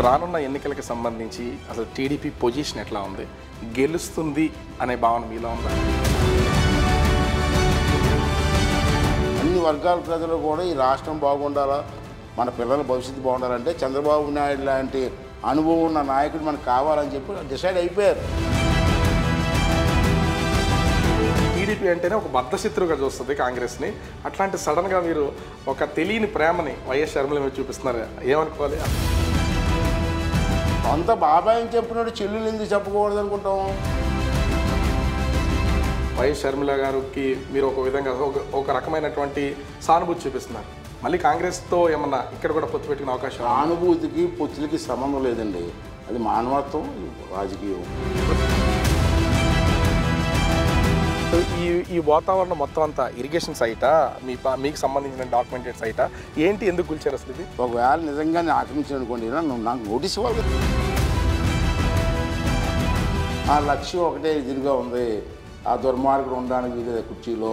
రానున్న ఎన్నికలకు సంబంధించి అసలు టీడీపీ పొజిషన్ ఎట్లా ఉంది గెలుస్తుంది అనే భావన మీలో ఉందా అన్ని వర్గాల ప్రజలు కూడా ఈ రాష్ట్రం బాగుండాలా మన పిల్లల భవిష్యత్తు బాగుండాలంటే చంద్రబాబు నాయుడు లాంటి అనుభవం ఉన్న నాయకుడు మనకు కావాలని చెప్పి డిసైడ్ అయిపోయారు టీడీపీ అంటేనే ఒక బద్ధశత్రువుగా చూస్తుంది కాంగ్రెస్ని అట్లాంటి సడన్గా మీరు ఒక తెలియని ప్రేమని వైఎస్ శర్మల మీద చూపిస్తున్నారు ఏమనుకోవాలి సొంత బాబాయ్ అని చెప్పినట్టు చెల్లెలు ఎందుకు చెప్పకూడదు అనుకుంటాం వైఎస్ షర్మిల గారికి మీరు ఒక విధంగా ఒక ఒక రకమైనటువంటి సానుభూతి చూపిస్తున్నారు మళ్ళీ కాంగ్రెస్తో ఏమన్నా ఇక్కడ కూడా పొత్తు పెట్టుకునే అవకాశం ఉందా? సానుభూతికి పొత్తులకి సంబంధం లేదండి అది మానవత్వం రాజకీయం సో ఈ ఈ వాతావరణం మొత్తం అంతా ఇరిగేషన్ సైటా మీ పా- మీకు సంబంధించిన డాక్యుమెంటెడ్ సైటా ఏంటి ఎందుకు కూల్చారు అసలు ఇది ఒకవేళ నిజంగా నేను ఆక్రమించాను అనుకోండి నన్ను నాకు నోటీస్ ఇవ్వాలి కదా. ఆ లక్ష్యం ఒకటే ఎదురుగా ఉంది ఆ దుర్మార్గుడు ఉండడానికి వీలు లేదు కుర్చీలో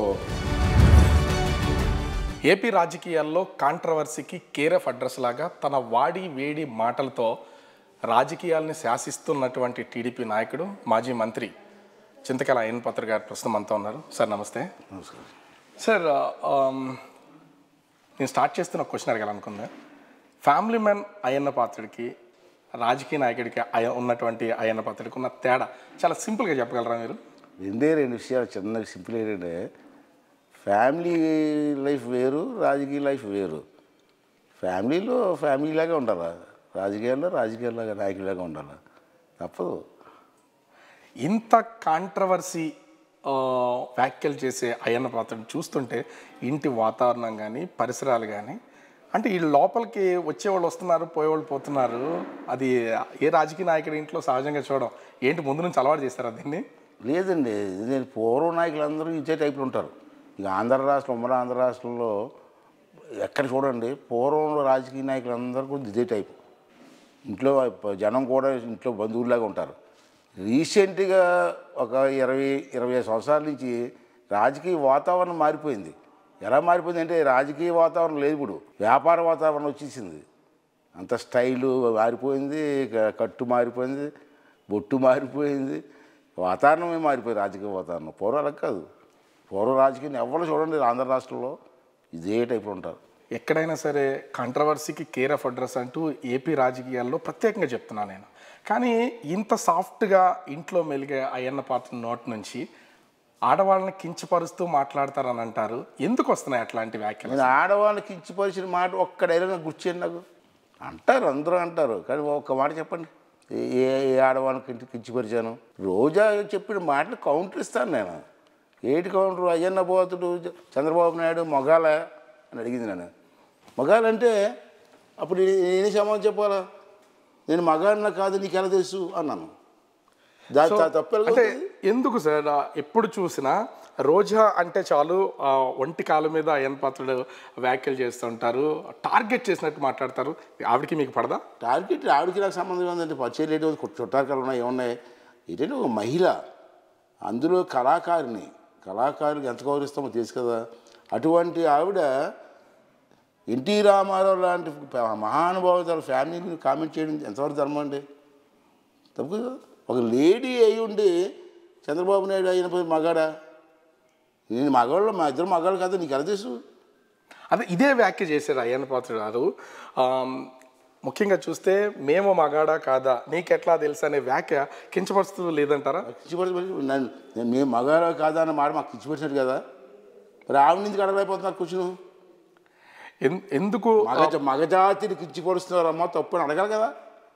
ఏపీ రాజకీయాల్లో కాంట్రవర్సీకి కేర్ ఆఫ్ అడ్రస్ లాగా తన వాడి వేడి మాటలతో రాజకీయాల్ని శాసిస్తున్నటువంటి టీడీపీ నాయకుడు మాజీ మంత్రి చింతకల అయ్యన్ పత్ర గారు ప్రస్తుతం అంతా ఉన్నారు సార్ నమస్తే నమస్కారం సార్ ఆమ్, నేను స్టార్ట్ చేస్తున్న క్వశ్చన్ అడగాలనుకుందా ఫ్యామిలీ మ్యాన్ అయ్యన్న పాత్రుడికి రాజకీయ నాయకుడికి అయ ఉన్నటువంటి అయ్యన్న పాత్రుడికి ఉన్న తేడా చాలా సింపుల్గా చెప్పగలరా మీరు రెండే రెండు విషయాలు చిన్న సింపుల్ ఏంటంటే ఫ్యామిలీ లైఫ్ వేరు రాజకీయ లైఫ్ వేరు ఫ్యామిలీలో ఫ్యామిలీలాగా ఉండాలి రాజకీయాల్లో రాజకీయాల్లాగా నాయకులాగా ఉండాలి తప్పదు ఇంత కాంట్రవర్సీ వ్యాఖ్యలు చేసే అయ్యన్న పాత్రను చూస్తుంటే ఇంటి వాతావరణం కానీ పరిసరాలు కానీ అంటే ఈ లోపలికి వచ్చేవాళ్ళు వస్తున్నారు పోయేవాళ్ళు పోతున్నారు అది ఏ రాజకీయ నాయకుడి ఇంట్లో సహజంగా చూడడం ఏంటి ముందు నుంచి అలవాటు చేస్తారా దీన్ని లేదండి నేను పూర్వ నాయకులందరూ ఇచ్చే టైపులు ఉంటారు ఇక ఆంధ్ర రాష్ట్రం ఉమ్మడి ఆంధ్ర రాష్ట్రంలో ఎక్కడ చూడండి పూర్వంలో రాజకీయ నాయకులందరూ కూడా ఇదే టైపు ఇంట్లో జనం కూడా ఇంట్లో బంధువులాగా ఉంటారు రీసెంట్గా ఒక ఇరవై ఇరవై ఐదు సంవత్సరాల నుంచి రాజకీయ వాతావరణం మారిపోయింది ఎలా మారిపోయింది అంటే రాజకీయ వాతావరణం లేదు ఇప్పుడు వ్యాపార వాతావరణం వచ్చేసింది అంత స్టైలు మారిపోయింది క- కట్టు మారిపోయింది బొట్టు మారిపోయింది వాతావరణమే మారిపోయింది రాజకీయ వాతావరణం పూర్వం అలా కాదు పూర్వ రాజకీయం ఎవరు చూడండి ఆంధ్ర రాష్ట్రంలో ఇదే టైప్లో ఉంటారు ఎక్కడైనా సరే కాంట్రవర్సీకి కేర్ ఆఫ్ అడ్రస్ అంటూ ఏపీ రాజకీయాల్లో ప్రత్యేకంగా చెప్తున్నాను నేను కానీ ఇంత సాఫ్ట్గా ఇంట్లో మెలిగే అయ్యన్న పాత్ర నోట్ నుంచి ఆడవాళ్ళని కించపరుస్తూ మాట్లాడతారని అంటారు ఎందుకు వస్తున్నాయి అట్లాంటి వ్యాఖ్యలు నేను ఆడవాళ్ళకి కించిపరిచిన మాట ఒక్క డైలాగ్ నాకు గుర్చేయండి నాకు అంటారు అందరూ అంటారు కానీ ఒక్క మాట చెప్పండి ఏ ఏ- ఏ ఆడవాళ్ళకి కించి కించిపరిచాను రోజా చెప్పిన మాటలు కౌంటర్ ఇస్తాను నేను ఏటి కౌంటర్ అయ్యన్న పోతుడు చంద్రబాబు నాయుడు మొగాల అని అడిగింది నేను మొగాలంటే అప్పుడు నే- నేనే సమాధానం చెప్పాలా నేను మగాడిన కాదు నీకు ఎలా తెలుసు అన్నాను దాని తప్పు అంటే ఎందుకు సార్ ఆ, ఎప్పుడు చూసినా రోజా అంటే చాలు ఆ, ఒంటి కాలు మీద అయ్యన్ పాత్రుడు వ్యాఖ్యలు చేస్తుంటారు టార్గెట్ చేసినట్టు మాట్లాడతారు ఆవిడకి మీకు పడదా టార్గెట్ ఆవిడకి నాకు సంబంధం ఉందండి పచ్చేలు ఏంటి చుట్టారికలు ఉన్నాయి ఏమున్నాయి ఏంటంటే ఒక మహిళ అందులో కళాకారిణి కళాకారులకు ఎంత గౌరవిస్తామో తెలుసు కదా అటువంటి ఆవిడ ఎన్టీ రామారావు లాంటి మహానుభావులు తన ఫ్యామిలీని కామెంట్ చేయడం ఎంతవరకు ధర్మం అండి తప్పు కదా ఒక లేడీ అయి ఉండి చంద్రబాబు నాయుడు అయిన మగాడా నేను మగాళ్ళు మా ఇద్దరు మగాళ్ళు కదా నీకు ఎలా తెలుసు అదే ఇదే వ్యాఖ్య చేశారు అయ్యన్న పాత్రుడు గారు ఆమ్, ముఖ్యంగా చూస్తే మేము మగాడా కాదా నీకెట్లా తెలుసు అనే వ్యాఖ్య కించపరుస్తూ లేదంటారా కిచ్చిపడి నన్ను నేను మేము మగారా కాదా అన్న మాట మాకు కిచ్చిపెట్టినట్టు కదా మరి ఆవిడ నుంచి అడగలేకపోతున్నారు కూర్చుని ఎన్- ఎందుకు మగ మగజాతిని కిచ్చిపడుస్తున్నారమ్మా తప్పు అని అడగాలి కదా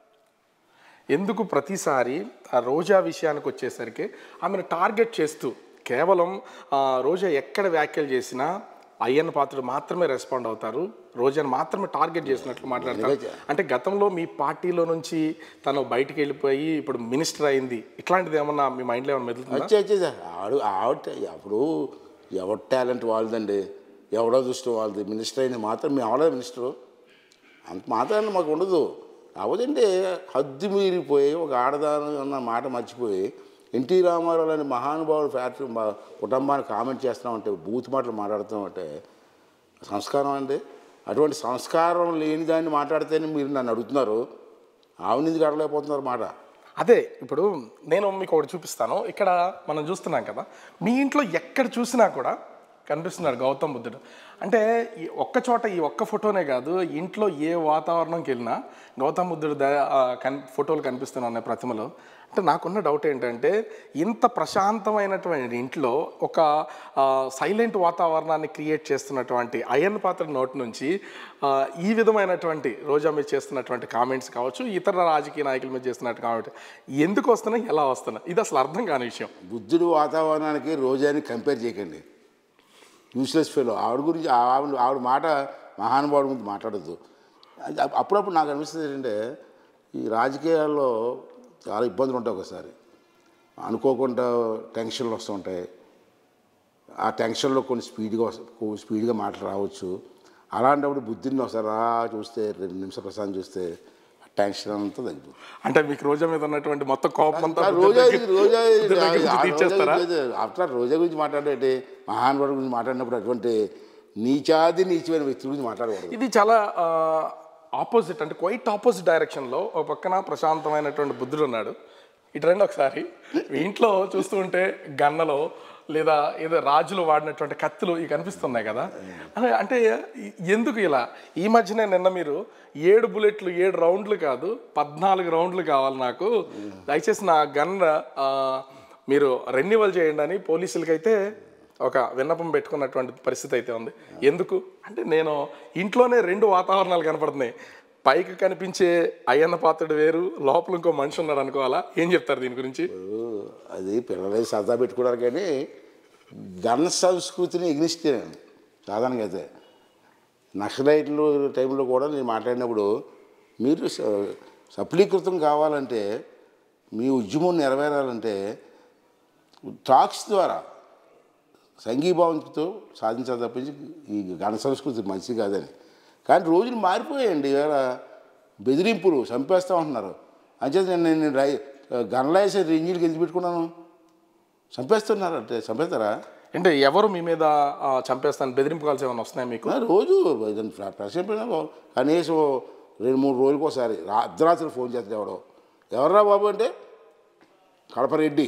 ఎందుకు ప్రతిసారి ఆ రోజా విషయానికి వచ్చేసరికి ఆమెను టార్గెట్ చేస్తూ కేవలం ఆ, రోజా ఎక్కడ వ్యాఖ్యలు చేసినా అయ్యన్న పాత్రుడు మాత్రమే రెస్పాండ్ అవుతారు రోజాను మాత్రమే టార్గెట్ చేసినట్లు మాట్లాడతారు అంటే గతంలో మీ పార్టీలో నుంచి తను బయటికి వెళ్ళిపోయి ఇప్పుడు మినిస్టర్ అయింది ఇట్లాంటిది ఏమన్నా మీ మైండ్లో ఏమన్నా మెదులుతుందా వచ్చే వచ్చేది ఆడు ఆవిడ అప్పుడు ఎవరి టాలెంట్ వాళ్ళదండి ఎవడో దృష్టి వాళ్ళది మినిస్టర్ అయింది మాత్రం మేము అవలేదు మినిస్టరు అంత మాత్రాన్ని మాకు ఉండదు అవదండి హద్దు మీరిపోయి ఒక ఆడదాని అన్న మాట మర్చిపోయి ఎన్టీ రామారావు లాంటి మహానుభావుడు ఫ్యాక్టరీ మా కుటుంబాన్ని కామెంట్ చేస్తున్నామంటే బూత్ మాటలు మాట్లాడుతున్నామంటే సంస్కారం అండి అటువంటి సంస్కారం లేని దాన్ని మాట్లాడితేనే మీరు నన్ను అడుగుతున్నారు ఆవిడ ఎందుకు అడలేకపోతున్నారు మాట అదే ఇప్పుడు నేను మీకు ఒకటి చూపిస్తాను ఇక్కడ మనం చూస్తున్నాం కదా మీ ఇంట్లో ఎక్కడ చూసినా కూడా కనిపిస్తున్నాడు గౌతమ్ బుద్ధుడు అంటే ఈ ఒక్క చోట ఈ ఒక్క ఫోటోనే కాదు ఇంట్లో ఏ వాతావరణంకి వెళ్ళినా గౌతమ్ బుద్ధుడు ద ఆ, కన్ ఫోటోలు కనిపిస్తున్నాయి ప్రతిమలో అంటే నాకున్న డౌట్ ఏంటంటే ఇంత ప్రశాంతమైనటువంటి ఇంట్లో ఒక సైలెంట్ వాతావరణాన్ని క్రియేట్ చేస్తున్నటువంటి అయన్ పాత్ర నోటి నుంచి ఆ, ఈ విధమైనటువంటి రోజా మీద చేస్తున్నటువంటి కామెంట్స్ కావచ్చు ఇతర రాజకీయ నాయకుల మీద చేస్తున్నట్టు కామెంట్ ఎందుకు వస్తున్నాయి ఎలా వస్తున్నాయి ఇది అసలు అర్థం కాని విషయం బుద్ధుడు వాతావరణానికి రోజాని కంపేర్ చేయకండి యూస్లెస్ ఫెలో ఆవిడ గురించి ఆవిడ ఆవిడ మాట మహానుభావుడి గురించి మాట్లాడద్దు అది అప్- అప్పుడప్పుడు నాకు అనిపిస్తుంది ఏంటంటే ఈ రాజకీయాల్లో చాలా ఇబ్బందులు ఉంటాయి ఒకసారి అనుకోకుండా టెన్షన్లు వస్తూ ఉంటాయి ఆ టెన్షన్లో కొన్ని స్పీడ్గా వస్త- కొ- స్పీడ్గా మాటలు రావచ్చు అలాంటప్పుడు బుద్ధిని ఒకసారి రా చూస్తే రెండు నిమిషాలు ప్రసాదం చూస్తే ఆ టెన్షన్ అంతా తగ్గిపోతుంది అంటే మీకు రోజా మీద ఉన్నటువంటి మొత్తం కోపం అంతా ఆ బుద్ధుడి రోజా దగ్గర- రోజా బుద్ధుడి దగ్గర నుంచి తీర్చేస్తారా ఆఫ్టర్ రోజా గురించి మాట్లాడేటి మహానుభావుడి గురించి మాట్లాడినప్పుడు అటువంటి నీచాది నీచమైన వ్యక్తి గురించి మాట్లాడకూడదు ఇది చాలా ఆపోజిట్ అంటే క్వైట్ ఆపోజిట్ డైరెక్షన్లో ఒక పక్కన ప్రశాంతమైనటువంటి బుద్ధుడు ఉన్నాడు ఇటు రండి ఒకసారి మీ ఇంట్లో చూస్తూ ఉంటే గన్నలో లేదా ఏదో రాజులు వాడినటువంటి కత్తులు ఇవి కనిపిస్తున్నాయి కదా అదే అంటే ఈ- ఎందుకు ఇలా ఈ మధ్యనే నిన్న మీరు ఏడు బుల్లెట్లు ఏడు రౌండ్లు కాదు పద్నాలుగు రౌండ్లు కావాలి నాకు దయచేసి నా గన్ ఆ, మీరు రెన్యువల్ చేయండి అని పోలీసులకైతే ఒక విన్నపం పెట్టుకున్నటువంటి పరిస్థితి అయితే ఉంది ఎందుకు అంటే నేను ఇంట్లోనే రెండు వాతావరణాలు కనపడుతున్నాయి పైకి కనిపించే అయ్యన్న పాత్రుడు వేరు లోపల ఇంకో మనిషి ఉన్నాడు అనుకోవాలా ఏం చెప్తారు దీని గురించి అది పిల్లలే సరదా పెట్టుకున్నారు కానీ గన్ సంస్కృతిని ఎగ్నిస్ట్ నేను సాధారణంగా అయితే నక్సలైట్లు టైంలో కూడా నేను మాట్లాడినప్పుడు మీరు స- సఫలీకృతం కావాలంటే మీ ఉద్యమం నెరవేరాలంటే టాక్స్ ద్వారా సంఘీభావంతో సాధించాలి తప్పించి ఈ గణ సంస్కృతి మంచిది కాదని కానీ రోజులు మారిపోయాయండి ఇవాళ బెదిరింపులు చంపేస్తా ఉంటున్నారు అంచేత నేను నేను రై గనలేసి ఇంజిన్కి ఎందుకు పెట్టుకున్నాను చంపేస్తున్నారు అంటే చంపేస్తారా అంటే ఎవరు మీ మీద ఆ, చంపేస్తాను బెదిరింపు కాల్స్ ఏమైనా వస్తున్నాయి మీకు ఆ, రోజు ఏదైనా ప్ర- ప్రశ్న కనీసం రెండు మూడు రోజులకు ఒకసారి రా- అర్ధరాత్రి ఫోన్ చేస్తాడు ఎవడో ఎవర్రా బాబు అంటే కడప రెడ్డి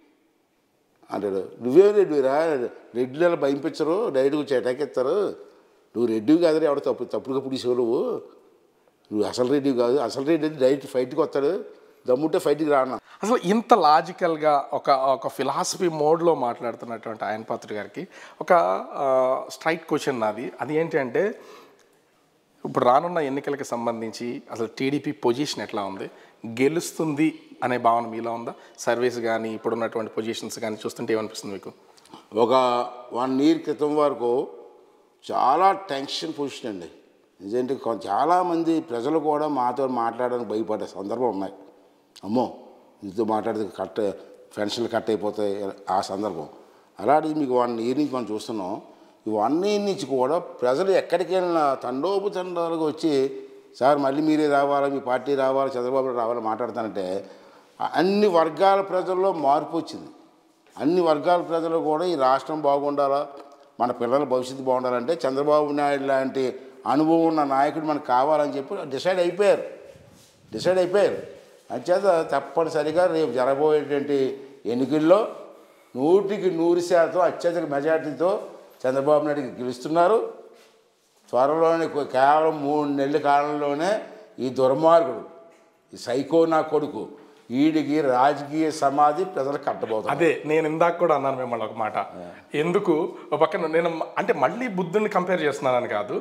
అంటాడు నువ్వేం రెడ్డిరా రెడ్డి నెల భయంపించరు డైరెక్ట్గా వచ్చి అటాక్ ఇస్తారు నువ్వు రెడ్డివి కాదురా ఎవడో తప్పు తప్పుడుగా పుడిసావు నువ్వు నువ్వు అసలు రెడ్డివి కాదు అసలు రెడ్డి అంటే డైరెక్ట్ ఫైట్కి వస్తాడు దమ్ముంటే ఫైట్కి రాను అసలు ఇంత లాజికల్గా ఒక ఒక ఫిలాసఫీ మోడ్లో మాట్లాడుతున్నటువంటి ఆయన పాత్ర గారికి ఒక స్ట్రైట్ క్వశ్చన్ నాది అది ఏంటి అంటే ఇప్పుడు రానున్న ఎన్నికలకు సంబంధించి అసలు టీడీపీ పొజిషన్ ఎట్లా ఉంది గెలుస్తుంది అనే భావన మీలో ఉందా సర్వీస్ కానీ ఇప్పుడున్నటువంటి పొజిషన్స్ కానీ చూస్తుంటే ఏమనిపిస్తుంది మీకు ఒక వన్ ఇయర్ క్రితం వరకు చాలా టెన్షన్ పొజిషన్ అండి నిజంటే కొ- చాలామంది ప్రజలు కూడా మాతో మాట్లాడడానికి భయపడే సందర్భం ఉన్నాయి అమ్మో మీతో మాట్లాడితే కట్ పెన్షన్లు కట్ అయిపోతాయి ఆ సందర్భం అలాంటిది మీకు వన్ ఇయర్ నుంచి మనం చూస్తున్నాం ఈ వన్ ఇయర్ నుంచి కూడా ప్రజలు ఎక్కడికి వెళ్ళినా తండోపు తండాలుగా వచ్చి సార్ మళ్ళీ మీరే రావాలా మీ పార్టీ రావాలా చంద్రబాబు నాయుడు రావాలా మాట్లాడతానంటే అన్ని వర్గాల ప్రజల్లో మార్పు వచ్చింది అన్ని వర్గాల ప్రజలు కూడా ఈ రాష్ట్రం బాగుండాలా మన పిల్లల భవిష్యత్తు బాగుండాలంటే చంద్రబాబు నాయుడు లాంటి అనుభవం ఉన్న నాయకుడు మనకు కావాలని చెప్పి డిసైడ్ అయిపోయారు డిసైడ్ అయిపోయారు అంచేత తప్పనిసరిగా రేపు జరగబోయేటువంటి ఎన్నికల్లో నూటికి నూరు శాతం అత్యధిక మెజార్టీతో చంద్రబాబు నాయుడుకి గెలుస్తున్నారు త్వరలోనే కొ- కేవలం మూడు నెలల కాలంలోనే ఈ దుర్మార్గుడు ఈ సైకో నా కొడుకు వీడికి రాజకీయ సమాధి ప్రజలు కట్టబోతున్నారు అదే నేను ఇందాక కూడా అన్నాను మిమ్మల్ని ఒక మాట ఎందుకు ఒక పక్కన నేను మ- అంటే మళ్ళీ బుద్ధుని కంపేర్ చేస్తున్నానని కాదు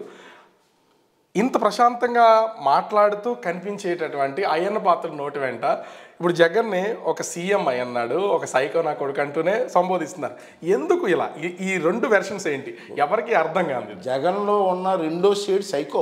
ఇంత ప్రశాంతంగా మాట్లాడుతూ కనిపించేటటువంటి అయ్యన్న పాత్ర నోటి వెంట ఇప్పుడు జగన్ని ఒక సీఎం అయ్యన్నాడు ఒక సైకో నా కొడుకు అంటూనే సంబోధిస్తున్నారు ఎందుకు ఇలా ఈ ఈ రెండు వెర్షన్స్ ఏంటి ఎవరికి అర్థం కాదు జగన్లో ఉన్న రెండో షేడ్ సైకో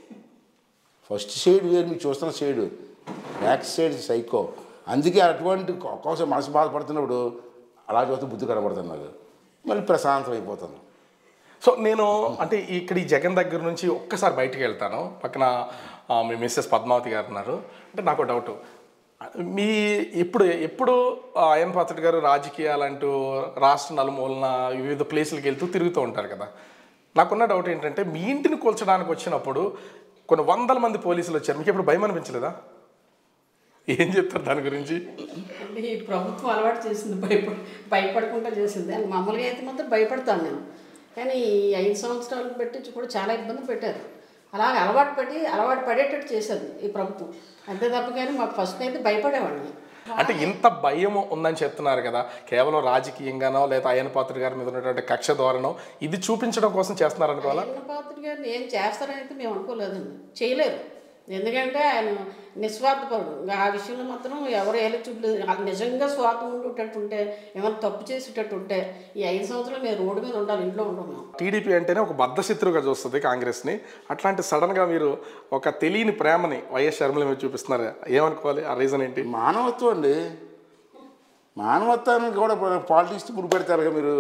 ఫస్ట్ షేడ్ వేరు మీకు చూస్తున్న షేడ్ బ్యాక్ షేడ్ సైకో అందుకే అటువంటి ఒక్కొక్కసారి మనసు బాధపడుతున్నప్పుడు అలా చూస్తే బుద్ధి కనబడుతుంది నాకు మళ్ళీ ప్రశాంతం అయిపోతాను సో నేను అంటే ఇక్కడ ఈ జగన్ దగ్గర నుంచి ఒక్కసారి బయటికి వెళ్తాను పక్కన ఆ, మీ మిస్సెస్ పద్మావతి గారు ఉన్నారు అంటే నాకు డౌట్ మీ ఇప్పుడు ఎప్పుడు అయన్ పాత్రుడు గారు రాజకీయాలంటూ రాష్ట్ర నలుమూలన వివిధ ప్లేసులకు వెళ్తూ తిరుగుతూ ఉంటారు కదా నాకున్న డౌట్ ఏంటంటే మీ ఇంటిని కూల్చడానికి వచ్చినప్పుడు కొన్ని వందల మంది పోలీసులు వచ్చారు మీకు ఎప్పుడు భయం అనిపించలేదా ఏం చెప్తారు దాని గురించి అంటే ఈ ప్రభుత్వం అలవాటు చేసింది భయపడ భయపడకుండా చేసింది అని మామూలుగా అయితే మాత్రం భయపడతాను నేను కానీ ఈ ఐదు సంవత్సరాలు పెట్టి కూడా చాలా ఇబ్బంది పెట్టారు అలాగ అలవాటు పడి అలవాటు పడేటట్టు చేశారు ఈ ప్రభుత్వం అంతే తప్ప కానీ మాకు ఫస్ట్ అయితే భయపడేవాడిని అంటే ఇంత భయం ఉందని చెప్తున్నారు కదా కేవలం రాజకీయంగానో లేదా అయ్యన పాత్ర గారి మీద ఉన్నటువంటి కక్ష ధోరణం ఇది చూపించడం కోసం చేస్తున్నారు అనుకోవాలా అన్న పాత్ర గారిని ఏం చేస్తారని అయితే మేము అనుకోలేదండి చేయలేరు ఎందుకంటే ఆయన నిస్వార్థపరుడు ఇంకా ఆ విషయంలో మాత్రం ఎవరు ఏళ్ళు చూపలేదు వాళ్ళు నిజంగా స్వార్థం ఉండేటట్టు ఉంటే ఏమైనా తప్పు చేసేటట్టు ఉంటే ఈ ఐదు సంవత్సరాలు మేము రోడ్డు మీద ఉండాలి ఇంట్లో ఉండము మేము టీడీపీ అంటేనే ఒక బద్ధశత్రువుగా చూస్తుంది కాంగ్రెస్ని అట్లాంటి సడన్గా మీరు ఒక తెలియని ప్రేమని వైఎస్ షర్మిల మీద చూపిస్తున్నారు ఏమనుకోవాలి ఆ రీజన్ ఏంటి మానవత్వం అండి మానవత్వానికి కూడా పాలిటిక్స్ ముడిపెడతారు కదా మీరు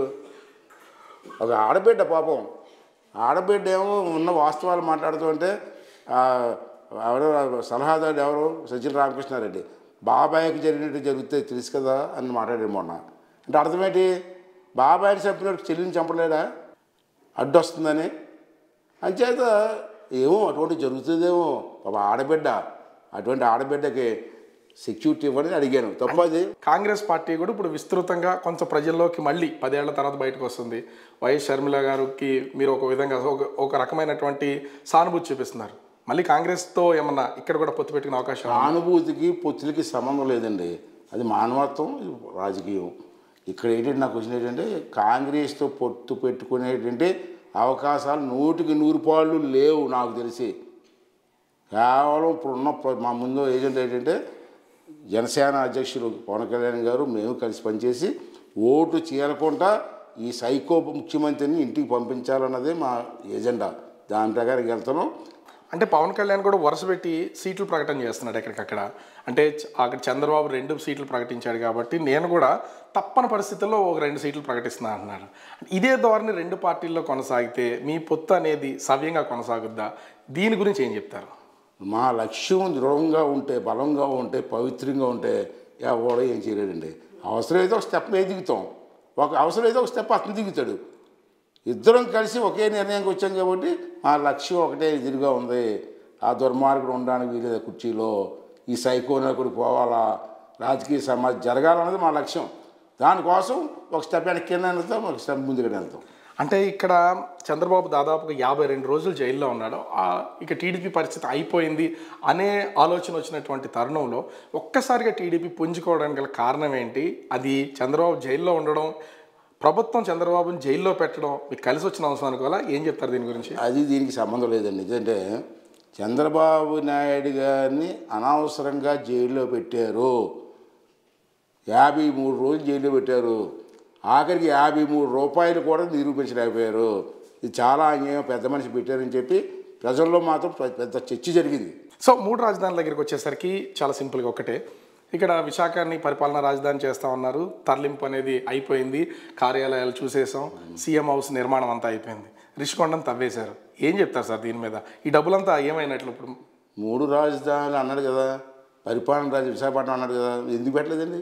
ఒక ఆడబిడ్డ పాపం ఆడబిడ్డ ఏమో ఉన్న వాస్తవాలు మాట్లాడుతూ ఉంటే ఆ, ఎవరో సలహాదారు ఎవరు సజ్జల రామకృష్ణారెడ్డి బాబాయ్కి జరిగినట్టు జరిగితే తెలుసు కదా అని మాట్లాడాడు మొన్న అంటే అర్థమేంటి బాబాయ్ని చంపినట్టు చెల్లిని చంపలేడా అడ్డొస్తుందని అంచేత ఏమో అటువంటి జరుగుతుందేమో పాప ఆడబిడ్డ అటువంటి ఆడబిడ్డకి సెక్యూరిటీ ఇవ్వని అడిగాను తప్పది కాంగ్రెస్ పార్టీ కూడా ఇప్పుడు విస్తృతంగా కొంచెం ప్రజల్లోకి మళ్ళీ పదేళ్ల తర్వాత బయటకు వస్తుంది వైఎస్ షర్మిల గారికి మీరు ఒక విధంగా ఒక ఒక రకమైనటువంటి సానుభూతి చూపిస్తున్నారు మళ్ళీ కాంగ్రెస్తో ఏమన్నా ఇక్కడ కూడా పొత్తు పెట్టుకునే అవకాశం ఉందా? సానుభూతికి పొత్తులకి సంబంధం లేదండి అది మానవత్వం ఇది రాజకీయం ఇక్కడ ఏంటంటే నాకు వచ్చిన ఏంటంటే కాంగ్రెస్తో పొత్తు పెట్టుకునేటువంటి అవకాశాలు నూటికి నూరు పాళ్ళు లేవు నాకు తెలిసి కేవలం ఇప్పుడున్న ప్ర- మా ముందు ఏజెంట్ ఏంటంటే జనసేన అధ్యక్షులు పవన్ కళ్యాణ్ గారు మేము కలిసి పనిచేసి ఓటు చీలకుండా ఈ సైకో ముఖ్యమంత్రిని ఇంటికి పంపించాలన్నదే మా ఎజెండా దాని ప్రకారం వెళ్తున్నాం అంటే పవన్ కళ్యాణ్ కూడా వరుస పెట్టి సీట్లు ప్రకటన చేస్తున్నాడు ఎక్కడికక్కడ అంటే చ- అక్కడ చంద్రబాబు రెండు సీట్లు ప్రకటించాడు కాబట్టి నేను కూడా తప్పని పరిస్థితుల్లో ఒక రెండు సీట్లు ప్రకటిస్తున్నా అంటున్నాడు ఇదే ధోరణి రెండు పార్టీల్లో కొనసాగితే మీ పొత్తు అనేది సవ్యంగా కొనసాగుద్దా దీని గురించి ఏం చెప్తారు మా లక్ష్యం దృఢంగా ఉంటే బలంగా ఉంటే పవిత్రంగా ఉంటే ఎవడో ఏం చేయలేడండి అవసరమైతే ఒక స్టెప్ మీద దిగుతాం ఒక అవసరమైతే ఒక స్టెప్ అతను దిగుతాడు ఇద్దరం కలిసి ఒకే నిర్ణయానికి వచ్చాం కాబట్టి మా లక్ష్యం ఒకటే ఎదురుగా ఉంది ఆ దుర్మార్గుడు ఉండడానికి వీలేదు కుర్చీలో ఈ సైకోనకుడు పోవాలా రాజకీయ సమాజం జరగాలన్నది మా లక్ష్యం దానికోసం ఒక స్టెప్ వెనక్కి వెళ్తాం ఒక స్టెప్ ముందుకు వెళ్తాం అంటే ఇక్కడ చంద్రబాబు దాదాపుగా యాభై రెండు రోజులు జైల్లో ఉన్నాడు ఆ, ఇక టీడీపీ పరిస్థితి అయిపోయింది అనే ఆలోచన వచ్చినటువంటి తరుణంలో ఒక్కసారిగా టీడీపీ పుంజుకోవడానికి గల కారణం ఏంటి అది చంద్రబాబు జైల్లో ఉండడం ప్రభుత్వం చంద్రబాబుని జైల్లో పెట్టడం మీకు కలిసి వచ్చిన అవసరం అనుకోవాలా ఏం చెప్తారు దీని గురించి అది దీనికి సంబంధం లేదండి ఎందుకంటే చంద్రబాబు నాయుడు గారిని అనవసరంగా జైల్లో పెట్టారు యాభై మూడు రోజులు జైల్లో పెట్టారు ఆఖరికి యాభై మూడు రూపాయలు కూడా నిరూపించలేకపోయారు ఇది చాలా అన్యాయం పెద్ద మనిషి పెట్టారని చెప్పి ప్రజల్లో మాత్రం పె- పెద్ద చర్చ జరిగింది సో మూడు రాజధానుల దగ్గరికి వచ్చేసరికి చాలా సింపుల్గా ఒకటే ఇక్కడ విశాఖని పరిపాలనా రాజధాని చేస్తా ఉన్నారు తరలింపు అనేది అయిపోయింది కార్యాలయాలు చూసేసాం సీఎం హౌస్ నిర్మాణం అంతా అయిపోయింది రిషికొండను తవ్వేశారు ఏం చెప్తారు సార్ దీని మీద ఈ డబ్బులంతా ఏమైనట్లు ఇప్పుడు మూడు రాజధానులు అన్నాడు కదా పరిపాలన రాజు విశాఖపట్నం అన్నాడు కదా ఎందుకు పెట్టలేదండి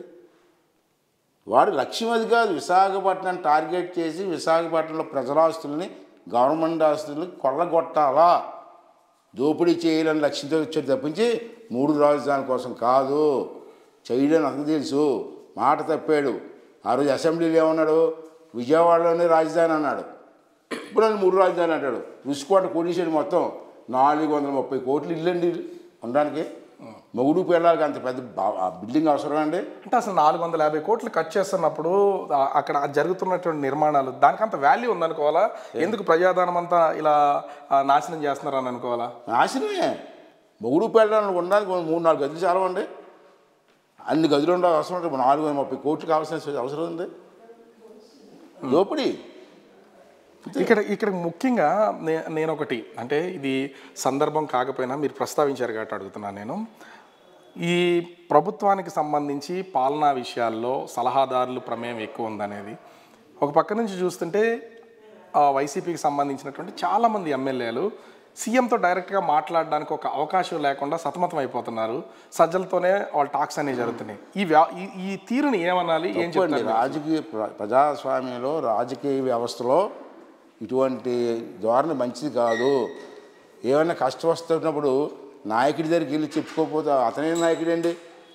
వాడు లక్ష్యం అది కాదు విశాఖపట్నం టార్గెట్ చేసి విశాఖపట్నంలో ప్రజల ఆస్తుల్ని గవర్నమెంట్ ఆస్తుల్ని కొల్లగొట్టాలా దోపిడీ చేయాలని లక్ష్యంతో వచ్చేది తప్పించి మూడు రాజధానుల కోసం కాదు చేయడని అతనికి తెలుసు మాట తప్పాడు ఆ రోజు అసెంబ్లీలో ఏమన్నాడు విజయవాడలోనే రాజధాని అన్నాడు ఇప్పుడు ఆయన మూడు రాజధాని అంటాడు రుసుకోట కొనేసాడు మొత్తం నాలుగు వందల ముప్పై కోట్లు ఇల్లండి ఉండడానికి మొగుడు పిల్లలకి అంత పెద్ద బా- ఆ బిల్డింగ్ అవసరం అండి అంటే అసలు నాలుగు వందల యాభై కోట్లు ఖర్చు చేస్తున్నప్పుడు ఆ- అక్కడ జరుగుతున్నటువంటి నిర్మాణాలు దానికి అంత వాల్యూ ఉందనుకోవాలా ఎందుకు ప్రజాధనం అంతా ఇలా ఆ, నాశనం చేస్తున్నారని అనుకోవాలా నాశనమే మొగుడు పిల్లలు ఉండడానికి ఒక మూడు నాలుగు గదులు చాలవండి అన్ని గదులు ఉండే అవసరం ఉంటుంది నాలుగు వందల ముప్పై కోట్లు కావాల్సిన అవసరం ఉంది దోపిడీ ఇక్కడ ఇక్కడ ముఖ్యంగా నే- నేను ఒకటి అంటే ఇది సందర్భం కాకపోయినా మీరు ప్రస్తావించారు కాబట్టి అడుగుతున్నాను నేను ఈ ప్రభుత్వానికి సంబంధించి పాలనా విషయాల్లో సలహాదారులు ప్రమేయం ఎక్కువ ఉందనేది ఒక పక్క నుంచి చూస్తుంటే ఆ, వైసీపీకి సంబంధించినటువంటి చాలామంది ఎమ్మెల్యేలు సీఎంతో డైరెక్ట్గా మాట్లాడడానికి ఒక అవకాశం లేకుండా సతమతం అయిపోతున్నారు సజ్జలతోనే వాళ్ళ టాక్స్ అనేవి జరుగుతున్నాయి ఈ వ్యా ఈ- ఈ తీరుని ఏమనాలి ఏం చెప్పండి చెప్తారు రాజకీయ ప్ర- ప్రజాస్వామ్యంలో రాజకీయ వ్యవస్థలో ఇటువంటి ధోరణి మంచిది కాదు ఏమైనా కష్టం వస్తున్నప్పుడు నాయకుడి దగ్గరికి వెళ్ళి చెప్పుకోకపోతే అతనే నాయకుడండి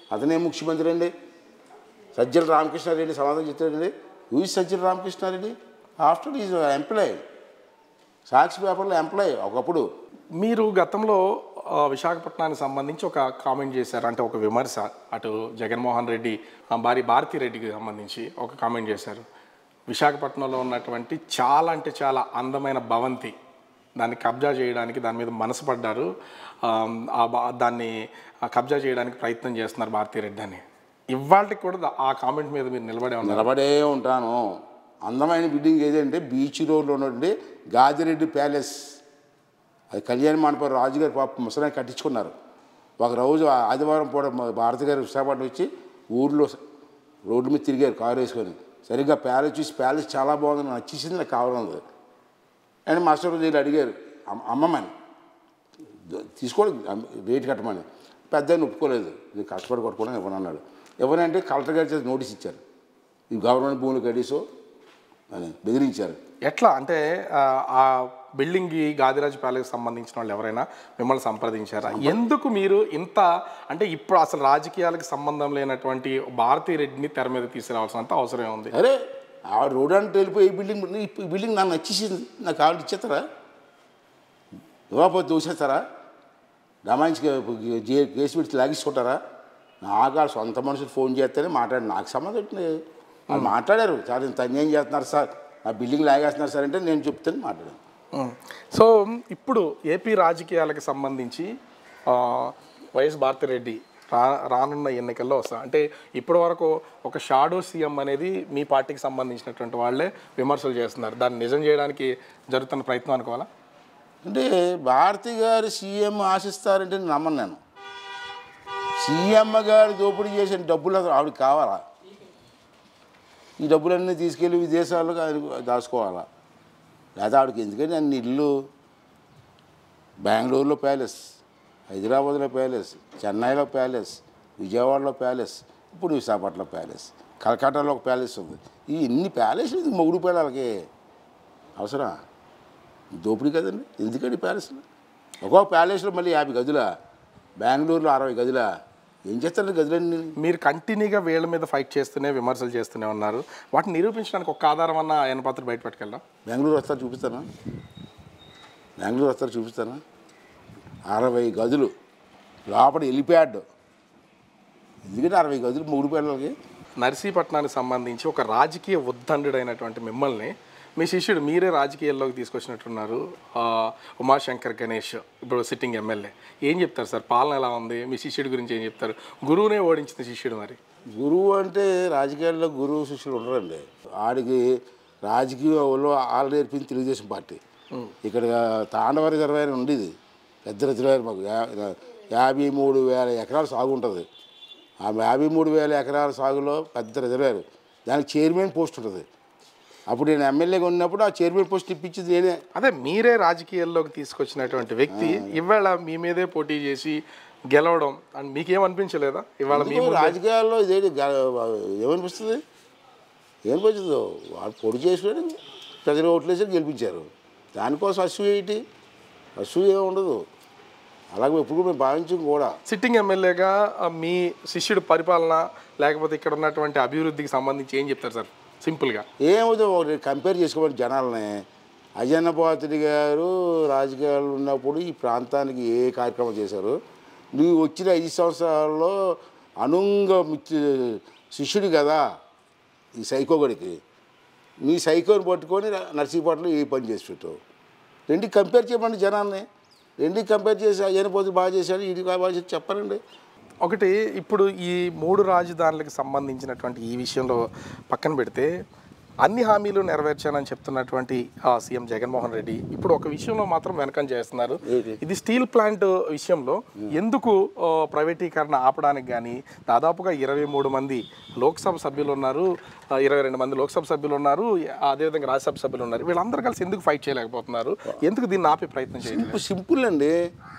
అతనే ముఖ్యమంత్రి అండి సజ్జల రామకృష్ణారెడ్డి సమాధానం చెప్తాడండి use Sajjala Ramakrishna Reddy after is employ Sakshi పేపర్లో ఎంప్లాయ్ ఒకప్పుడు మీరు గతంలో ఆ, విశాఖపట్నానికి సంబంధించి ఒక కామెంట్ చేశారు అంటే ఒక విమర్శ అటు జగన్మోహన్ రెడ్డి ఆ, భార్య భారతీ రెడ్డికి సంబంధించి ఒక కామెంట్ చేశారు విశాఖపట్నంలో ఉన్నటువంటి చాలా అంటే చాలా అందమైన భవంతి దాన్ని కబ్జా చేయడానికి దాని మీద మనసు పడ్డారు ఆ, ఆ బా- దాన్ని ఆ, కబ్జా చేయడానికి ప్రయత్నం చేస్తున్నారు భారతీ రెడ్డి అని ఇవాళకి కూడా దా- ఆ కామెంట్ మీద మీరు నిలబడే ఉన్నారు నిలబడే ఉంటాను అందమైన బిల్డింగ్ ఏదంటే బీచ్ రోడ్లో ఉన్నటువంటి గాదిరెడ్డి ప్యాలెస్ అది కళ్యాణ మండపం రాజుగారి పాప ముసలాన్ని కట్టించుకున్నారు ఒక రోజు ఆ ఆదివారం పూట మా భారతి గారు విశాఖపట్నం వచ్చి ఊర్లో రోడ్డు మీద తిరిగారు కారు వేసుకొని సరిగ్గా ప్యాలెస్ చూసి ప్యాలెస్ చాలా బాగుంది నాకు నచ్చేసింది నాకు కావాలన్నది అని మాస్టర్ వీళ్ళు అడిగారు అమ్మ- అమ్మమ్మని తీసుకోండి అమ్మ- రేట్ కట్టమని పెద్ద ఆయన ఒప్పుకోలేదు ఇది కష్టపడి కొట్టుకోవడం ఇవ్వనన్నాడు ఇవ్వనంటే కలెక్టర్ గారి చేత నోటీస్ ఇచ్చారు ఈ గవర్నమెంట్ భూములు కడీసో అని బెదిరించారు ఎట్లా అంటే ఆ, ఆ బిల్డింగ్కి గాదిరాజ్ ప్యాలెస్ సంబంధించిన వాళ్ళు ఎవరైనా మిమ్మల్ని సంప్రదించారా ఎందుకు మీరు ఇంత అంటే ఇప్పుడు అసలు రాజకీయాలకు సంబంధం లేనటువంటి భారతీ రెడ్డిని తెర మీద తీసుకురావాల్సినంత అవసరం ఉంది అరే ఆ రోడ్ అంటే వెళ్ళిపోయి ఈ బిల్డింగ్ ఈ బిల్డింగ్ నాకు నచ్చేసింది నాకు కావాలి ఇచ్చేస్తారా ఇవ్వకపోతే దూసేస్తారా డమాయించి కేసు పెట్టి లాగించుకుంటారా నాకు ఆ సొంత మనుషులు ఫోన్ చేస్తేనే మాట్లాడి నాకు సంబంధం ఏంటి? వాళ్ళు మాట్లాడారు సార్ ఇంత అన్యాయం చేస్తున్నారు సార్ ఆ బిల్డింగ్ లాగేస్తున్నారు సార్ అంటే నేను చెప్తాను మాట్లాడాను ఉం. సో ఇప్పుడు ఏపీ రాజకీయాలకు సంబంధించి ఆ, వైఎస్ భారతిరెడ్డి రా రానున్న ఎన్నికల్లో వస్తా అంటే ఇప్పటి వరకు ఒక షాడో సీఎం అనేది మీ పార్టీకి సంబంధించినటువంటి వాళ్ళే విమర్శలు చేస్తున్నారు దాన్ని నిజం చేయడానికి జరుగుతున్న ప్రయత్నం అనుకోవాలా అంటే భారతి గారు సీఎం ఆశిస్తారంటే నేను నమ్మను నేను సీఎం గారు దోపిడీ చేసిన డబ్బులు అసలు ఆవిడకి కావాలా ఈ డబ్బులన్నీ తీసుకెళ్ళి విదేశాల్లో ఆయన దాచుకోవాలా లేదా ఆవిడకి ఎందుకంటే అన్ని ఇల్లు బెంగళూరులో ప్యాలెస్ హైదరాబాద్లో ప్యాలెస్ చెన్నైలో ప్యాలెస్ విజయవాడలో ప్యాలెస్ ఇప్పుడు విశాఖపట్నంలో ప్యాలెస్ కలకట్టాలో ఒక ప్యాలెస్ ఉంది ఈ ఇన్ని ప్యాలెస్ ఇది మొగుడు పిల్లలకి అవసరం దోపిడీ కదండి ఎందుకండి ప్యాలెస్లో ఒక్కొక్క ప్యాలెస్లో మళ్ళీ యాభై గదులా బెంగళూరులో అరవై గదులా ఏం చేస్తారండి గదులన్నీ మీరు కంటిన్యూగా వీళ్ళ మీద ఫైట్ చేస్తూనే విమర్శలు చేస్తూనే ఉన్నారు వాటిని నిరూపించడానికి ఒక ఆధారం అన్న ఆయన పాత్ర బయట పెట్టుకెళ్దాం బెంగళూరు వస్తారు చూపిస్తానా బెంగళూరు వస్తారు చూపిస్తానా అరవై గదులు లోపల వెళ్ళిపోయాడు ఎందుకంటే అరవై గదులు మూడు పిల్లలకి నర్సీపట్నానికి సంబంధించి ఒక రాజకీయ ఉద్దండుడైనటువంటి మిమ్మల్ని మీ శిష్యుడు మీరే రాజకీయాల్లోకి తీసుకొచ్చినట్టున్నారు ఆ, ఉమాశంకర్ గణేష్ ఇప్పుడు సిట్టింగ్ ఎమ్మెల్యే ఏం చెప్తారు సార్ పాలన ఎలా ఉంది మీ శిష్యుడి గురించి ఏం చెప్తారు గురువునే ఓడించిన శిష్యుడు మరి గురువు అంటే రాజకీయాల్లో గురువు శిష్యుడు ఉండరండి ఆడికి రాజకీయంలో ఆలు నేర్పింది తెలుగుదేశం పార్టీ ఇక్కడ తాండవ రిజర్వాయర్ ఉండేది పెద్ద రిజర్వాయర్ మాకు యా- యాభై మూడు వేల ఎకరాలు సాగు ఉంటుంది ఆ యాభై మూడు వేల ఎకరాల సాగులో పెద్ద రిజర్వాయర్ దానికి చైర్మన్ పోస్ట్ ఉంటుంది అప్పుడు నేను ఎమ్మెల్యేగా ఉన్నప్పుడు ఆ చైర్మన్ పోస్ట్ ఇప్పించింది నేనే అదే మీరే రాజకీయాల్లోకి తీసుకొచ్చినటువంటి వ్యక్తి ఇవాళ మీ మీదే పోటీ చేసి గెలవడం అండ్ మీకేమనిపించలేదా ఇవాళ మీ ఎందుకు రాజకీయాల్లో ఇదేంటి గ- ఏమనిపిస్తుంది ఏమనిపించదు వాడు పొడి చేసాడు ప్రజలు ఓట్లేసి గెలిపించారు దానికోసం అసూయ ఏంటి అసూయ ఏమి ఉండదు అలాగే ఎప్పుడు మేము భావించం కూడా సిట్టింగ్ ఎమ్మెల్యేగా ఆ, మీ శిష్యుడి పరిపాలన లేకపోతే ఇక్కడ ఉన్నటువంటి అభివృద్ధికి సంబంధించి ఏం చెప్తారు సార్ సింపుల్గా ఏమవుతుంది ఒకటి కంపేర్ చేసుకోమని జనాలని అజన్నపాత్రి గారు రాజకీయాలు ఉన్నప్పుడు ఈ ప్రాంతానికి ఏ కార్యక్రమం చేశారు నువ్వు వచ్చిన ఐదు సంవత్సరాల్లో అనుంగ మిత్రు శిష్యుడు కదా ఈ సైకోగడికి నీ సైకోని పట్టుకొని నర్సీపట్నంలో ఏ పని చేసి పెట్టావు రెండు కంపేర్ చేయమండి జనాన్ని రెండు కంపేర్ చేసి అయ్యన పోతే బాగా చేశాడు ఇది బాగా చేసి చెప్పారండి ఒకటి ఇప్పుడు ఈ మూడు రాజధానులకు సంబంధించినటువంటి ఈ విషయంలో పక్కన పెడితే అన్ని హామీలు నెరవేర్చానని చెప్తున్నటువంటి ఆ, సీఎం జగన్మోహన్ రెడ్డి ఇప్పుడు ఒక విషయంలో మాత్రం వెనకం చేస్తున్నారు ఏంటి? ఇది స్టీల్ ప్లాంట్ విషయంలో ఎందుకు ఆ, ప్రైవేటీకరణ ఆపడానికి కానీ దాదాపుగా ఇరవై మూడు మంది లోక్సభ సభ్యులు ఉన్నారు ఆ, ఇరవై రెండు మంది లోక్సభ సభ్యులు ఉన్నారు అదేవిధంగా రాజ్యసభ సభ్యులు ఉన్నారు వీళ్ళందరూ కలిసి ఎందుకు ఫైట్ చేయలేకపోతున్నారు ఎందుకు దీన్ని ఆపే ప్రయత్నం చేయలేదు సింపుల్ సింపుల్ అండి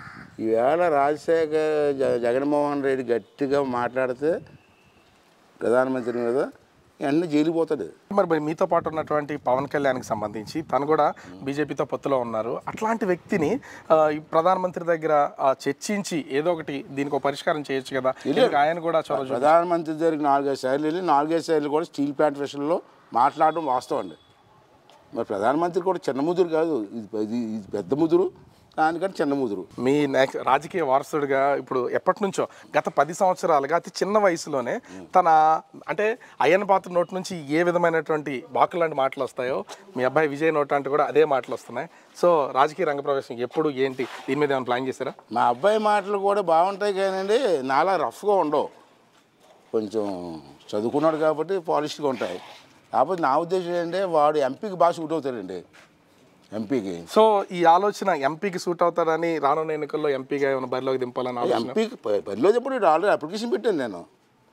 ఈవేళ రాజశేఖర్ జ- జగన్మోహన్ రెడ్డి గట్టిగా మాట్లాడితే ప్రధానమంత్రి మీద వెంటనే జైలుకి పోతాడు మరి మరి మీతో పాటు ఉన్నటువంటి పవన్ కళ్యాణ్కి సంబంధించి తను కూడా బీజేపీతో పొత్తులో ఉన్నారు అట్లాంటి వ్యక్తిని ఆ, ఈ ప్రధానమంత్రి దగ్గర ఆ, చర్చించి ఏదో ఒకటి దీనికి ఒక పరిష్కారం చేయొచ్చు కదా ఎందుకు ఆయన కూడా చొరవ చూపి- ప్రధానమంత్రి దగ్గరికి నాలుగైదు సార్లు వెళ్ళి నాలుగైదు సార్లు కూడా స్టీల్ ప్లాంట్ విషయంలో మాట్లాడడం వాస్తవం అండి మరి ప్రధానమంత్రి కూడా చిన్న ముదురు కాదు ఇది ఇది ఇది పెద్ద ముదురు దానికంటే చిన్న ముదురు మీ నెక్స్ట్ రాజకీయ వారసుడిగా ఇప్పుడు ఎప్పటి నుంచో గత పది సంవత్సరాలుగా అతి చిన్న వయసులోనే తన అంటే అయ్యన్న పాత్ర నోటి నుంచి ఏ విధమైనటువంటి బాకులు లాంటి మాటలు వస్తాయో మీ అబ్బాయి విజయ్ నోట్ అంటే కూడా అదే మాటలు వస్తున్నాయి సో రాజకీయ రంగ ప్రవేశం ఎప్పుడు ఏంటి దీని మీద ఏమైనా ప్లాన్ చేశారా మా అబ్బాయి మాటలు కూడా బాగుంటాయి కానండి నాలా రఫ్గా ఉండవు కొంచెం చదువుకున్నాడు కాబట్టి పాలిష్గా ఉంటాయి కాకపోతే నా ఉద్దేశం ఏంటంటే వాడు ఎంపీకి బాగా సూట్ అవుతాడండి ఎంపీకి సో ఈ ఆలోచన ఎంపీకి సూట్ అవుతారని రానున్న ఎన్నికల్లో ఎంపీగా ఏమైనా బరిలోకి దింపాలని ఆలోచన ఎంపీకి పనిలో ఇప్పుడు ఆల్రెడీ అప్లికేషన్ పెట్టాను నేను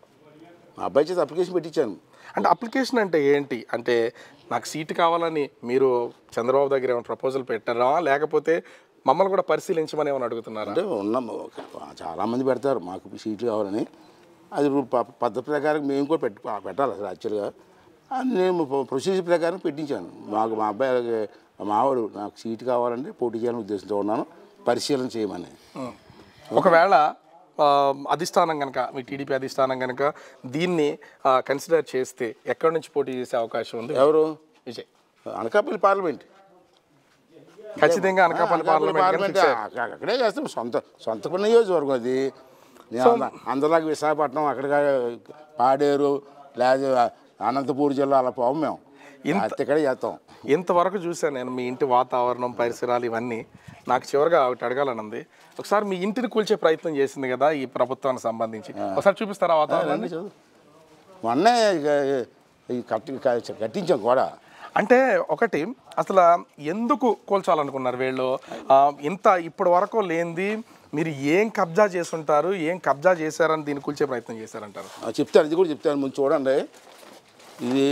మా అబ్బాయి చేత అప్లికేషన్ పెట్టించాను అంటే అప్లికేషన్ అంటే ఏంటి అంటే నాకు సీటు కావాలని మీరు చంద్రబాబు దగ్గర ఏమైనా ప్రపోజల్ పెట్టారా లేకపోతే మమ్మల్ని కూడా పరిశీలించమని ఏమైనా అడుగుతున్నారా అంటే ఉన్న చాలామంది పెడతారు మాకు సీట్లు కావాలని అది రూ- ప- పద్ధతి ప్రకారం మేము కూడా పెట్టి పెట్టాలి అసలు యాక్చువల్గా అది నేను ప్రొసీజర్ ప్రకారం పెట్టించాను మాకు మా అబ్బాయి మా మావాడు నాకు సీటు కావాలంటే పోటీ చేయాలని ఉద్దేశంతో ఉన్నాను పరిశీలన చేయమని ఒకవేళ ఆ, అధిష్టానం కనుక మీ టీడీపీ అధిష్టానం కనుక దీన్ని కన్సిడర్ చేస్తే ఎక్కడి నుంచి పోటీ చేసే అవకాశం ఉంది ఎవరు విజయ్ అనకాపల్లి పార్లమెంట్ ఖచ్చితంగా అనకాపల్లి పార్లమెంట్ పార్లమెంట్ అక్క- అక్కడే చేస్తాం సొంత సొంత నియోజకవర్గం అది నేను అంద- అందరిలాగా విశాఖపట్నం అక్కడ పాడేరు లేదా అనంతపూర్ జిల్లా అలా పోము మేము ఇంత- ఇక్కడే చేస్తాం ఇంతవరకు చూశాను నేను మీ ఇంటి వాతావరణం పరిసరాలు ఇవన్నీ నాకు చివరిగా ఒకటి అడగాలని ఉంది ఒకసారి మీ ఇంటిని కూల్చే ప్రయత్నం చేసింది కదా ఈ ప్రభుత్వానికి సంబంధించి ఒకసారి చూపిస్తారా వాతావరణాన్ని చదువు మొన్నే ఇక ఈ కట్టి క- కట్టించాం కూడా అంటే ఒకటి అసలు ఎందుకు కూల్చాలనుకున్నారు వీళ్ళు ఆ, ఇంత ఇప్పటి వరకు లేనిది మీరు ఏం కబ్జా చేసుంటారు ఏం కబ్జా చేశారని దీన్ని కూల్చే ప్రయత్నం చేశారంటారు ఆ, చెప్తాను ఇది కూడా చెప్తాను ముందు చూడండి ఇది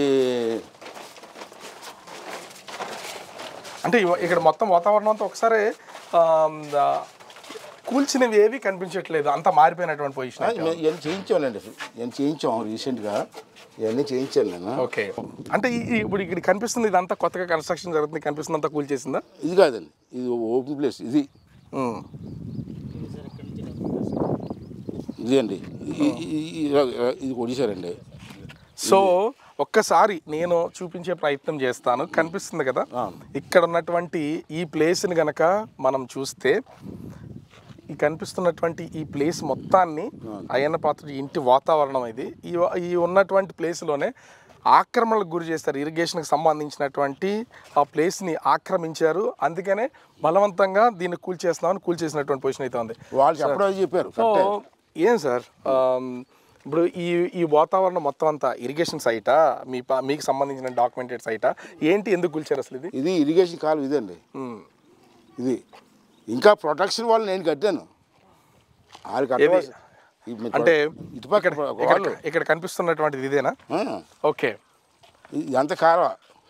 అంటే ఇవ- ఇక్కడ మొత్తం వాతావరణం అంతా ఒకసారి ఆ, ఆ, కూల్చినవి ఏవి కనిపించట్లేదు అంతా మారిపోయినటువంటి పొజిషన్ ఆ, మేము ఇవన్నీ చేయించానండి ఇవన్నీ చేయించాం రీసెంట్గా ఇవన్నీ చేయించాను నేను ఓకే అంటే ఈ- ఈ- ఇప్పుడు ఇక్కడ కనిపిస్తుంది ఇదంతా కొత్తగా కన్స్ట్రక్షన్ జరుగుతుంది కనిపిస్తుంది అంతా కూల్ చేసిందా ఇది కాదండి ఇది ఓపెన్ ప్లేస్ ఇది ఉమ్. ఇది అండి ఈ- ఈ- ఈ- ఇది కొడిశారండి సో ఒక్కసారి నేను చూపించే ప్రయత్నం చేస్తాను కనిపిస్తుంది కదా ఇక్కడ ఉన్నటువంటి ఈ ప్లేస్ని గనక మనం చూస్తే ఈ కనిపిస్తున్నటువంటి ఈ ప్లేస్ మొత్తాన్ని అయ్యన్న పాత్ర ఇంటి వాతావరణం ఇది ఈ ఈ ఉన్నటువంటి ప్లేస్లోనే ఆక్రమణలకు గురి చేస్తారు ఇరిగేషన్కి సంబంధించినటువంటి ఆ ప్లేస్ని ఆక్రమించారు అందుకనే బలవంతంగా దీన్ని కూల్చేస్తున్నామని కూల్చేసినటువంటి పొజిషన్ అయితే ఉంది వాళ్ళు చెప్పడం అది చెప్పారు సో ఏం సార్ ఆమ్, ఇప్పుడు ఈ ఈ వాతావరణం మొత్తం అంతా ఇరిగేషన్ సైటా మీ ప- మీకు సంబంధించిన డాక్యుమెంటెడ్ సైటా ఏంటి ఎందుకు కూల్చారు అసలు ఇది ఇది ఇరిగేషన్ కాలం ఇదండి ఉమ్. ఇది ఇంకా ప్రొటెక్షన్ వాళ్ళు నేను కట్టాను వాళ్ళు కట్టవలసి ఈ మీ- అంటే ఇటుపక్క ఇక్కడ వాళ్ళు ఇక్కడ కనిపిస్తున్నటువంటిది ఇదేనా ఆ, ఓకే ఇది ఎంత కారం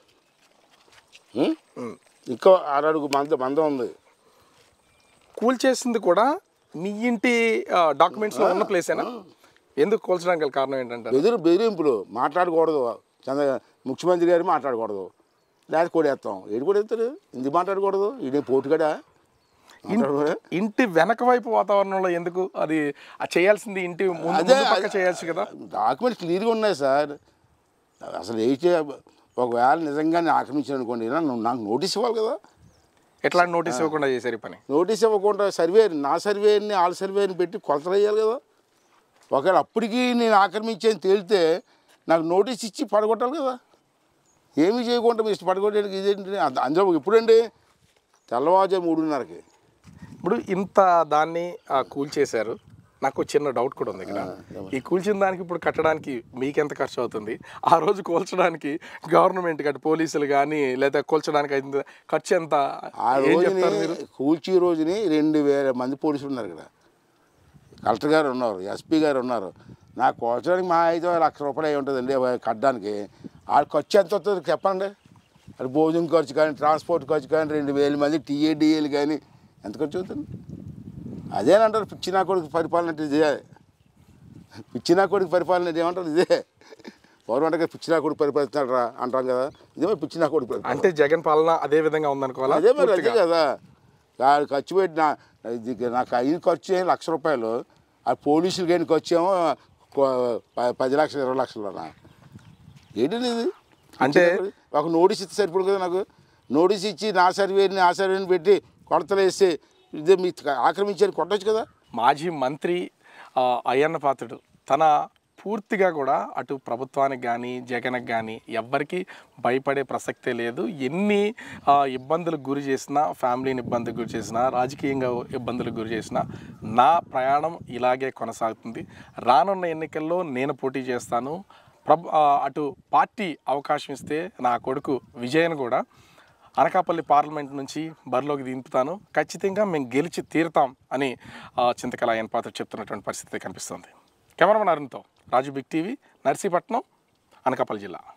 ఇంకా ఆరడుగు మంద మందం ఉంది కూల్చేసింది కూడా మీ ఇంటి డాక్యుమెంట్స్ లో ఉన్న ప్లేసేనా ఎందుకు కూల్చడానికి గల కారణం ఏంటంటే బెదిరి బెదిరింపులు మాట్లాడకూడదు చంద్ర ముఖ్యమంత్రి గారు మాట్లాడకూడదు లేదా కొడేస్తాం ఏడు కొడేస్తారు ఎందుకు మాట్లాడకూడదు ఇది పోటుగడా మాట్లాడకూడదా? ఇంటి వెనక వైపు వాతావరణంలో ఎందుకు అది ఆ చేయాల్సింది ఇంటి ముందు అదే ముందు పక్క చేయొచ్చు కదా డాక్యుమెంట్స్ క్లియర్గా ఉన్నాయి సార్ అసలు ఏ చే ఒకవేళ నిజంగానే ఆక్రమించాను అనుకోండి నా- నాకు నోటీస్ ఇవ్వాలి కదా ఎట్లాంటి నోటీస్ ఇవ్వకుండా చేశారు ఈ పని నోటీస్ ఇవ్వకుండా సర్వే నా సర్వేని వాళ్ళ సర్వేని పెట్టి కొలతలు వేయాలి కదా ఒకవేళ అప్పటికి నేను ఆక్రమించాను తేలితే నాకు నోటీస్ ఇచ్చి పడగొట్టాలి కదా ఏమీ చేయకుండా మీరు పడగొట్టడానికి ఇదేంటి అంద- అందులో ఎప్పుడండి తెల్లవారుజాము మూడున్నరకి ఇప్పుడు ఇంత దాన్ని ఆ, కూల్చేశారు నాకు చిన్న డౌట్ కూడా ఉంది ఇక్కడ ఈ కూల్చిన దానికి ఇప్పుడు కట్టడానికి మీకెంత ఖర్చు అవుతుంది ఆ రోజు కూల్చడానికి గవర్నమెంట్ గట్టి పోలీసులు కానీ లేదా కూల్చడానికి అయితే ఖర్చు ఎంత ఆ ఏం రోజుని చెప్తారు మీరు కూల్చి రోజుని రెండు వేల మంది పోలీసులు ఉన్నారు ఇక్కడ కలెక్టర్ గారు ఉన్నారు ఎస్పీ గారు ఉన్నారు నాకు కోచడానికి మా ఐదు లక్ష రూపాయలు అయి ఉంటుందండి అవి కట్టడానికి ఆ ఖర్చు ఎంత వస్తుంది చెప్పండి అది భోజనం ఖర్చు కానీ ట్రాన్స్పోర్ట్ ఖర్చు కానీ రెండు వేల మంది టీఏడిఏలు కానీ ఎంత ఖర్చు అవుతుంది అదేనంటారు పిచ్చినా కొడుకు పరిపాలన అంటే ఇదే పిచ్చినా కొడుకు పరిపాలన అంటే ఏమంటారు ఇదే పవన్ అంటే పిచ్చినా కొడుకు పరిపాలిస్తున్నాడు రా అంటాం కదా ఇదేమో పిచ్చినా కొడుకు పరిపాలన. అంటే జగన్ పాలన అదే విధంగా ఉందనుకోవాలా అదే మరి అదే పూర్తిగా. కదా ఆ ఖర్చు పెట్టిన ఇది నాకు అయిన ఖర్చు ఏం లక్ష రూపాయలు ఆ పోలీసులు కానీ ఖర్చు ఏమో కొ- ప- పది లక్షలు ఇరవై లక్షలనా ఏంటండి ఇది అంటే- ఒక నోటీస్ ఇస్తే సరిపడు కదా నాకు నోటీస్ ఇచ్చి నా సర్వేని ఆ సర్వేని పెట్టి కొడతలు వేస్తే ఇదే మీ ఆక్రమించారు కొట్టచ్చు కదా మాజీ మంత్రి ఆ, అయ్యన్న పాత్రుడు తన పూర్తిగా కూడా అటు ప్రభుత్వానికి కానీ జగన్కి కానీ ఎవ్వరికి భయపడే ప్రసక్తే లేదు ఎన్ని ఆ, ఇబ్బందులకు గురి చేసినా ఫ్యామిలీని ఇబ్బందికి గురి చేసినా రాజకీయంగా ఇబ్బందులకు గురి చేసినా నా ప్రయాణం ఇలాగే కొనసాగుతుంది రానున్న ఎన్నికల్లో నేను పోటీ చేస్తాను ప్రభు ఆ, అటు పార్టీ అవకాశం ఇస్తే నా కొడుకు విజయన్ కూడా అనకాపల్లి పార్లమెంట్ నుంచి బరిలోకి దింపుతాను ఖచ్చితంగా మేము గెలిచి తీరుతాం అని ఆ, చింతకల అయ్యన్ పాత్ర చెప్తున్నటువంటి పరిస్థితి కనిపిస్తుంది కెమెరామన్ అరుణ్తో రాజు బిగ్ టీవీ నర్సీపట్నం అనకాపల్లి జిల్లా